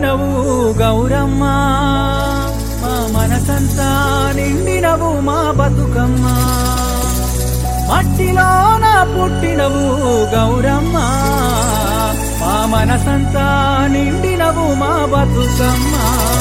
పుట్టినవు గౌరమ్మ మా మనసంతా నిండినవు మా బతుకమ్మ మట్టిలోన పుట్టినవు గౌరమ్మ మా మనసంతా నిండినవు మా బతుకమ్మ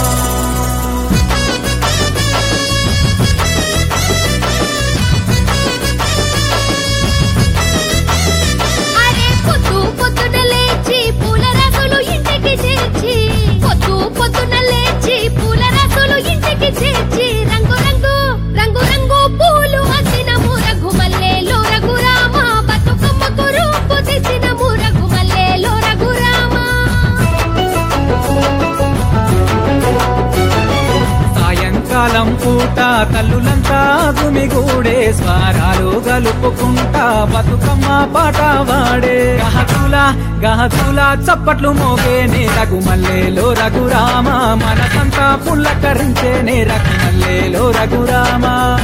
అరే పొద్దు పొద్దున లేచి పూల రసులు ఇంటికి చేర్చి పొద్దు పొద్దున లేచి పూల రసులు ఇంటికి చేర్చి రంగు రంగు రంగు రంగు పూలు అద్దినము రఘుమల్లేలో రఘురామ బతుకమ్మకు రూపు తెచ్చినము రఘుమల్లేలో రఘురామ సాయంకాలం పూట తల్లులంతా గుమిగూడే స్వరాలు గలుపుకుంటా బతుకమ్మ పాట వాడే గహకుల గహకుల చప్పట్లు మోగేనే రఘుమల్లేలో రఘురామ మనసంతా పుల్లకరించేనే రఘుమల్లేలో రఘురామ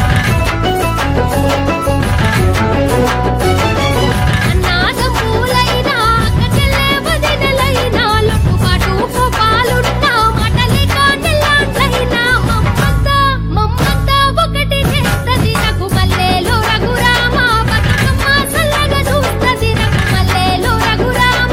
అన్నాదమ్ములైనా అక్కచెల్లె వదినలైనా లొట్టుపాటు కోపాలున్నా మాటలేక నెల్లాండ్లైనా మమ్మంతా మమ్మంతా ఒకటి చేస్తది రఘుమల్లేలో రఘురామ బతుకమ్మ చల్లగా చూస్తది రఘుమల్లేలో రఘురామ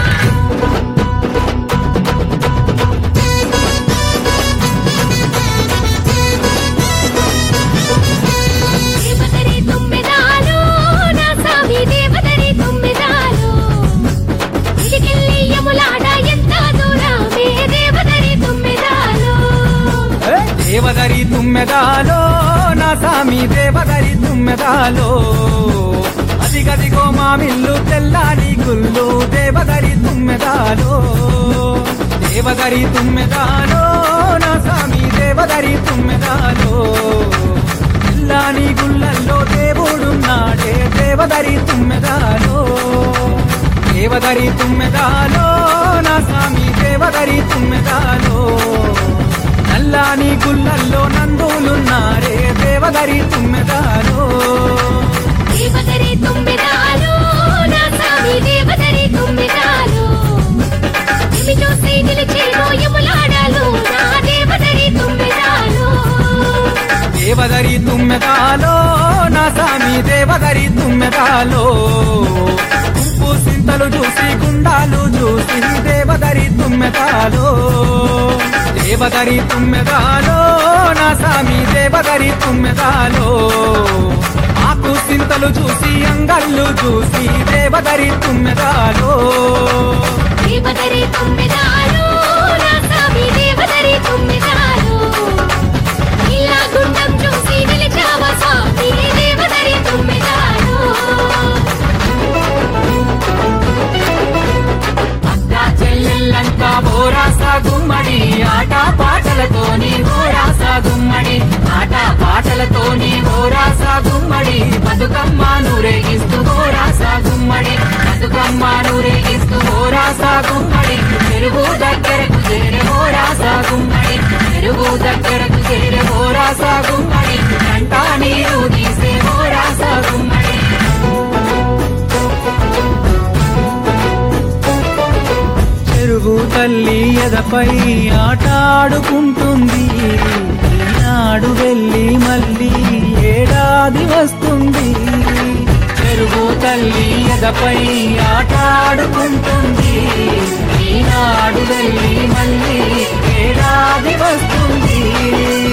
దేవదరి తుమ్మెదాలు నా సామి దేవదరి తుమ్మెదాలు ఇడికెళ్ళి యములాడ ఎంత దూరమే దేవదరి తుమ్మెదాలు ఏ, దేవదరి తుమ్మెదాలో నా సామి దేవదరి తుమ్మెదాలో అదిగదిగో మా మిల్లు తెల్లాని గుల్లు దేవదరి తుమ్మెదాలో దేవదరి తుమ్మెదాలో నా సామి దేవదరి తుమ్మెదాలో తెల్లాని గుళ్ళల్లో దేవుడున్నాడే దేవదరి తుమ్మెదాలో దేవదరి తుమ్మెదాలో నా స్వామి దేవదరి తుమ్మెదాలో నల్లాని గుళ్ళల్లో నందులున్నారే దేవదరి తుమ్మెదాలో దేవదరి తుమ్మెదాలు నా సామి దేవదరి తుమ్మెదాలు ఇవి చూసి నిలిచేను యములాడలు నా దేవదరి తుమ్మెదాలు దేవదరి తుమ్మెదాలో నా స్వామి దేవదరి తుమ్మెదాలో గుంపు సింతలు చూసి గుండాలు చూసి దేవదరి తుమ్మెదాలో దేవదరి తుమ్మెదాలో నా స్వామి దేవదరి తుమ్మెదాలో ఆకు సింతలు చూసి అంగళ్ళు చూసి దేవదరి తుమ్మెదాలో దేవదరి తుమ్మెదాలు నా సామి దేవదరి తుమ్మెదాలు ఇలా గుండం చూసి నిలిచావ స్వామి దేవదరి తుమ్మెదాలు అక్క చెల్లెళ్ళంతా బోరాస గుమ్మడి ఆట పాటలతోని బోరాస గుమ్మడి ఆట పాటలతోని బోరాస గుమ్మడి బతుకమ్మ నూరేగిస్తూ బోరాస గుమ్మడి బతుకమ్మ నూరేగిస్తూ బోరాస గుమ్మడి చెరువు దగ్గరకు చేరే బోరాస గుమ్మడి చెరువు దగ్గరకు చేరే బోరాస గుమ్మడి కంట నీరు తీసే బోరాస గుమ్మడి చెరువు తల్లి ఎదపై ఆట ఆడుకుంటుంది ఈనాడు వెళ్ళి మళ్ళీ ఏడాది వస్తుంది చెరువు తల్లి ఎదపై ఆట ఆడుకుంటుంది ఈనాడు వెళ్ళి మళ్ళీ ఏడాది వస్తుంది